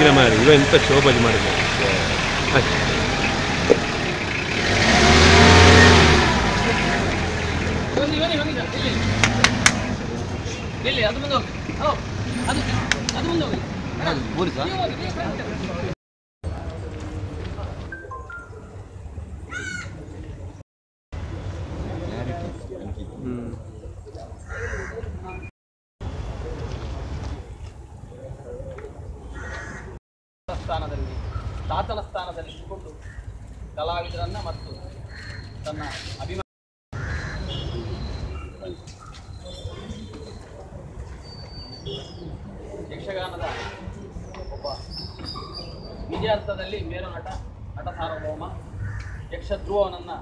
ಬದುಕಿನ ಮಾರಿ ಇವ ಎಂತ ಶೋಭಾಜಿ ಮಾಡಿದ ಆಯ್ತು ಬನ್ನಿ ಬನ್ನಿ ಬನ್ನಿ ಇಲ್ಲಿ ಇಲ್ಲಿ ಅದು ಮುಂದೆ ಹೋಗಿ ಹೋ ಅದು ಅದು ಮುಂದೆ ಹೋಗಿ ನೀವು ಹೋಗಿ, ನೀವು ಹೋಗಿ. ಸ್ಥಾನದಲ್ಲಿ ತಾತನ ಸ್ಥಾನದಲ್ಲಿ ಇಟ್ಟುಕೊಂಡು ಕಲಾವಿದರನ್ನ ಮತ್ತು ತನ್ನ ಅಭಿಮಾನ ಯಕ್ಷಗಾನದ ಒಬ್ಬ ನಿಜ ಅರ್ಥದಲ್ಲಿ ಮೇರು ನಟ ನಟ ಸಾರ್ವಭೌಮ ಯಕ್ಷ ಧ್ರುವನನ್ನ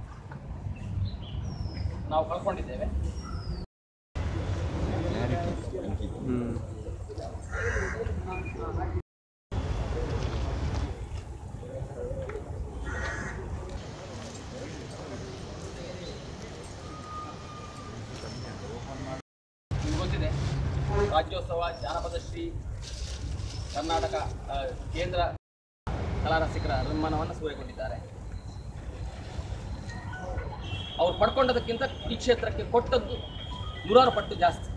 ನಾವು ಕಳ್ಕೊಂಡಿದ್ದೇವೆ ನಿಮ್ಗೆ ಗೊತ್ತಿದೆ ರಾಜ್ಯೋತ್ಸವ ಜಾನಪದ ಶ್ರೀ ಕರ್ನಾಟಕ ಆ, ಕೇಂದ್ರ ಕಲಾರಸಿಕರ ಸನ್ಮಾನವನ್ನು ಸೂರೆಗೊಂಡಿದ್ದಾರೆ ಅವ್ರು ಪಡ್ಕೊಂಡದಕ್ಕಿಂತ ಈ ಕ್ಷೇತ್ರಕ್ಕೆ ಕೊಟ್ಟದ್ದು ನೂರಾರು ಪಟ್ಟು ಜಾಸ್ತಿ